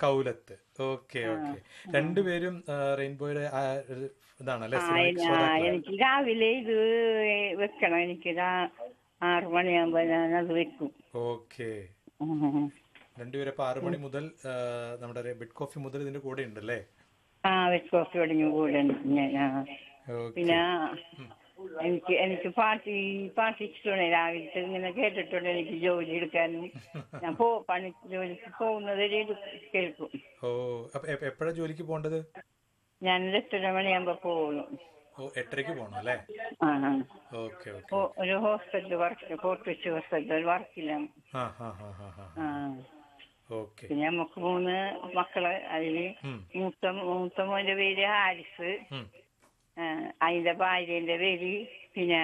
കൗലത്ത് okay okay രണ്ടുപേരും ആ, റെയിൻബോയുടെ ആ, ഒരു ഇതാണല്ലേ ആ സ്ഥിരം എ- ആ, ശ്രോതാക്കളാണ്. എനിക്ക് രാവിലെ ഇത് വെക്കണം എനിക്ക് രാ- ആറ് മണിയാകുമ്പോ ഞാൻ അത് വെക്കും ഓക്കെ ഉം. രണ്ടുപേരും അപ്പൊ ആറു മണി മുതൽ ആ, നമ്മുടെ ബിഡ് കോഫി മുതൽ ഇതിന്റെ കൂടെ ഉണ്ടല്ലേ ആ വെച്ച് കോഫി തുടങ്ങി കൂടെ ഉണ്ട് ഞാൻ ആ. ഓക്കെ പിന്നെ എനിക്ക് എനിക്ക് പാട്ട് പാട്ട് ഇഷ്ടമാണ് രാവിലത്തെ ഇങ്ങനെ കേട്ടിട്ടുണ്ട് എനിക്ക് ജോലി എടുക്കാനും ഞാൻ പോ പണി ജോലിക്ക് പോകുന്നത് ഒരു കേൾക്കും ഓ അപ്പൊ എ- എപ്പോഴാ ജോലിക്ക് പോകേണ്ടത് ഞാൻ ഒരു എട്ടര മണിയാകുമ്പോ പോകുന്നു ഓ എട്ടരയ്ക്ക് പോകണം അല്ലേ ആ ആ. ഓക്കെ ഓക്കെ ഓ, ഒരു ഹോസ്പിറ്റൽ വർക്ക് ഫോർട്ട് വെച്ച് ഹോസ്പിറ്റൽ വർക്കിലാണ് ആ ഹാ ഹാ ഹാ ഹാ ആ ഓക്കെ പിന്നെ നമുക്ക് മൂന്ന് മക്കള് അതില് ഉം. മൂത്ത മൂത്ത മോന്റെ പേര് ഹാരിസ് ഉം. ആ, അതിന്റെ ഭാര്യന്റെ പേര് പിന്നെ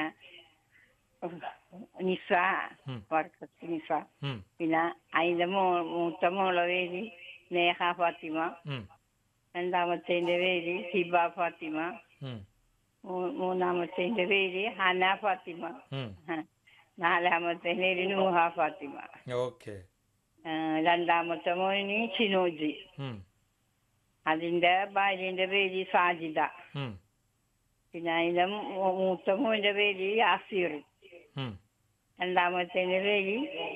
നിസ ഉം. വർക്കത്ത് നിസ ഉം. പിന്നെ അതിന്റെ മോ മൂത്ത മോളെ പേര് നേഹ ഫാത്തിമ ഉം. രണ്ടാമത്തേന്റെ പേര് ഹിബ ഫാത്തിമ ഉം. മൂ- മൂന്നാമത്തേന്റെ പേര് ഹന ഫാത്തിമ ഉം. ആ, നാലാമത്തേന്റെ പേര് നൂഹ ഫാത്തിമ ഓക്കെ ആ, രണ്ടാമത്തെ മോന് ചിനോജി ഉം. അതിന്റെ ഭാര്യന്റെ പേര് സാജിദ ഉം. പിന്നെ അതിന്റെ മൂ- മൂത്ത മോന്റെ പേര് യാസീർ ഉം. രണ്ടാമത്തേന്റെ പേര്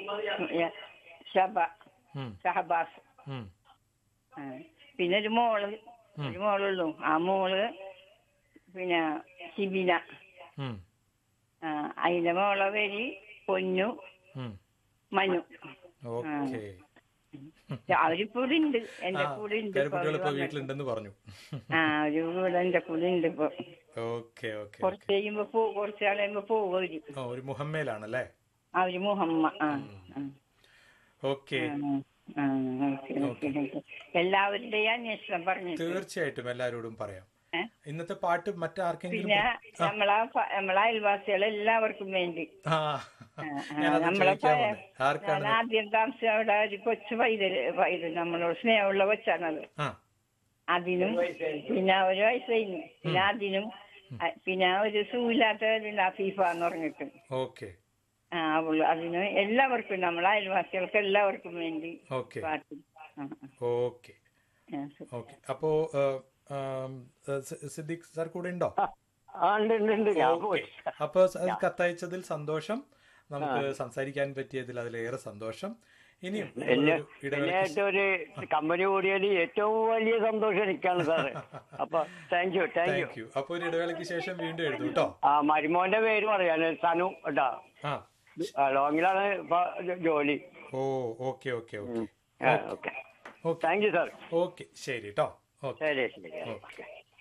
ഷബ ഉം. ഷഹബാസ് ഉം. ആ. പിന്നെ ഒരു മോള് ഒരു മോളുള്ളൂ ആ മോള് പിന്നെ ഷിബിന ഉം. ആ, അതിന്റെ മോളെ പേര് പൊന്നു ഉം. മനു ഓക്കെ അവരിപ്പോ ഇവിടെ ഉണ്ട് എന്റെ ആ, കൂടെ ഉണ്ട് ഇപ്പൊ പേരക്കുട്ടികൾ അവര് ഇപ്പൊ വന്നിട്ട്. വീട്ടിലുണ്ടെന്ന് പറഞ്ഞു ആ ഒരു കൂടെ എന്റെ കൂടെ ഉണ്ട് ഇപ്പൊ ഓക്കെ ഓക്കെ കുറച്ച് കഴിയുമ്പോ പോ കുറച്ച് നാൾ കഴിയുമ്പോ പോകും അവര് ഓ ഒരു മുഹമ്മയിലാണല്ലേ അവര് മുഹമ്മ ആ ആ. ഓക്കെ ആ, ഓക്കേ, ഓക്കേ, ഓക്കേ. എല്ലാവരുടെയും അന്വേഷണം പറഞ്ഞു തീർച്ചയായിട്ടും എല്ലാവരോടും പറയാം ഏ? ഇന്നത്തെ പാട്ട് മറ്റാർക്കെങ്കിലും പിന്നെ നമ്മളെ പ- നമ്മളെ അയൽവാസികൾ എല്ലാവർക്കും വേണ്ടി ആ ആ, ആ, ഞാനത് നമ്മളെ ചോദിക്കാൻ പ- വന്നേ ആർക്കാണ് ഞാൻ ആദ്യം താമസിച്ച അവിടെ ഒരു കൊച്ചു പൈതല് പൈതൽ നമ്മളോട് സ്നേഹമുള്ള കൊച്ചാണത് ആ അതിനും പിന്നെ ഒരു വയസ്സായിരുന്നു പിന്നെ അതിനും അ- പിന്നെ ഒരു സൂയില്ലാത്ത ഫീഫ എന്ന് പറഞ്ഞിട്ട് ഓക്കെ ആ അവള് അതിന് എല്ലാവർക്കും നമ്മളെ അയൽവാസികൾക്ക് എല്ലാവർക്കും വേണ്ടി ഓക്കെ പാട്ട് ആ, ഓക്കെ ആ, ശരി. ഓക്കെ അപ്പോ ആ, ആം, ആ, സി- സിദ്ദീഖ് സാർ കൂടെ ഉണ്ടോ ആ ഉണ്ട് ഉണ്ട് ഉണ്ട് ഞാൻ പോയി അപ്പൊ സ- കത്തയച്ചതിൽ സന്തോഷം നമുക്ക് സംസാരിക്കാൻ പറ്റിയതിൽ അതിലേറെ സന്തോഷം ഇനിയും എന്നെ ഒരു ഇടവേളയ്ക്ക് എന്നെ ഒരു കമ്പനി കൂടിയതിൽ ഏറ്റവും വലിയ സന്തോഷം എനിക്കാണ് സാറ് അപ്പൊ thank you thank you thank you അപ്പൊ ഒരു ഇടവേളയ്ക്ക് ശേഷം വീണ്ടും എഴുതും കേട്ടോ ആ മരുമോന്റെ പേര് പറയാന് സനു കേട്ടാ ആ ആ, ലോങ്ങിലാണ് ഇപ്പൊ ജോലി oh okay okay okay okay okay thank you sir okay ശരി കേട്ടോ ഓക്കെ ശരി ശരി ഓക്കെ